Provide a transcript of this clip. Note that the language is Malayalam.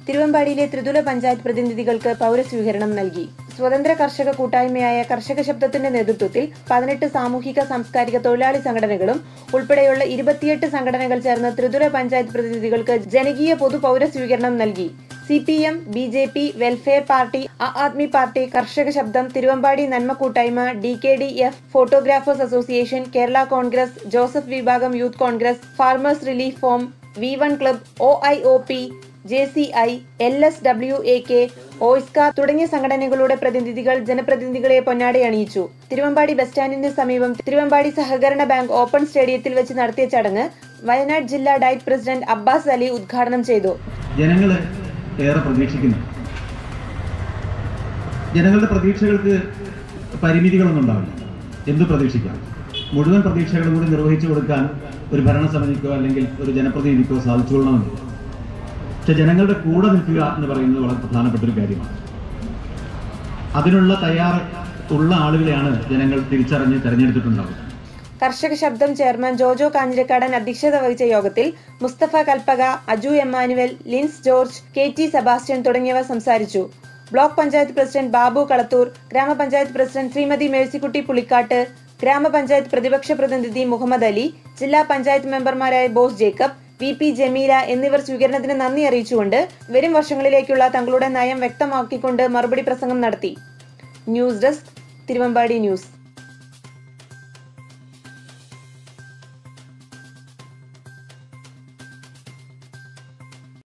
തിരുവമ്പാടിയിലെ ത്രിതുല പഞ്ചായത്ത് പ്രതിനിധികൾക്ക് പൗരസ്വീകരണം നൽകി സ്വതന്ത്ര കർഷക കൂട്ടായ്മയായ കർഷക ശബ്ദത്തിന്റെ നേതൃത്വത്തിൽ പതിനെട്ട് സാമൂഹിക സാംസ്കാരിക തൊഴിലാളി സംഘടനകളും ഉൾപ്പെടെയുള്ള ഇരുപത്തിയെട്ട് സംഘടനകൾ ചേർന്ന് ത്രിതുല പഞ്ചായത്ത് പ്രതിനിധികൾക്ക് ജനകീയ പൊതു പൗരസ്വീകരണം നൽകി C P M B J P welfare party Aam Aadmi party കർഷക ശബ്ദം തിരുവമ്പാടി നന്മ കൂട്ടായ്മ D K D F photographers association Kerala Congress Joseph വിഭാഗം youth Congress farmers relief forum V one club O I O P J C I L S W A K OISCA തുടങ്ങിയ സംഘടനകളുടെ പ്രതിനിധികൾ ജനപ്രതിനിധികളെ പൊന്നാടി അണിയിച്ചു തിരുവമ്പാടി ബസ് സ്റ്റാൻഡിന് സമീപം തിരുവമ്പാടി സഹകരണ ബാങ്ക് ഓപ്പൺ സ്റ്റേഡിയത്തിൽ വെച്ച് നടത്തിയ ചടങ്ങ് വയനാട് ജില്ലാ ഡയറ്റ് പ്രസിഡന്റ് അബ്ബാസ് അലി ഉദ്ഘാടനം ചെയ്തു ജനങ്ങള് ഏറെ പ്രതീക്ഷിക്കുന്നു ജനങ്ങളുടെ പ്രതീക്ഷകൾക്ക് പരിമിതികളൊന്നും ഉണ്ടാവില്ല എന്ത് പ്രതീക്ഷിക്കാം മുഴുവൻ പ്രതീക്ഷകളും കൂടി നിർവഹിച്ചു കൊടുക്കാൻ ഒരു ഭരണസമിതിക്കോ അല്ലെങ്കിൽ ഒരു ജനപ്രതിനിധിക്കോ സാധിച്ചുകൊള്ളണമെന്നില്ല പക്ഷെ ജനങ്ങളുടെ കൂടെ നിൽക്കുക എന്ന് പറയുന്നത് വളരെ പ്രധാനപ്പെട്ട ഒരു കാര്യമാണ് അതിനുള്ള തയ്യാറ് ഉള്ള ആളുകളെയാണ് ജനങ്ങൾ തിരിച്ചറിഞ്ഞ് തെരഞ്ഞെടുത്തിട്ടുണ്ടാവുക കർഷക ശബ്ദം ചെയർമാൻ ജോജോ കാഞ്ഞിരക്കാടൻ അധ്യക്ഷത വഹിച്ച യോഗത്തിൽ Musthafa Kalpaka Aju Emmanuel Lins George K T Sebastian തുടങ്ങിയവർ സംസാരിച്ചു block panchayat president Babu Kalathur grama panchayat president Shrimati Mercykutty Pulikkattu ഗ്രാമപഞ്ചായത്ത് പ്രതിപക്ഷ പ്രതിനിധി മുഹമ്മദ് അലി ജില്ലാ പഞ്ചായത്ത് മെമ്പർമാരായ Bose Jacob V P Jameela എന്നിവർ സ്വീകരണത്തിന് നന്ദി അറിയിച്ചുകൊണ്ട് വരും വർഷങ്ങളിലേക്കുള്ള തങ്ങളുടെ നയം വ്യക്തമാക്കിക്കൊണ്ട് മറുപടി പ്രസംഗം നടത്തി ന്യൂസ് ഡെസ്ക് തിരുവമ്പാടി ന്യൂസ്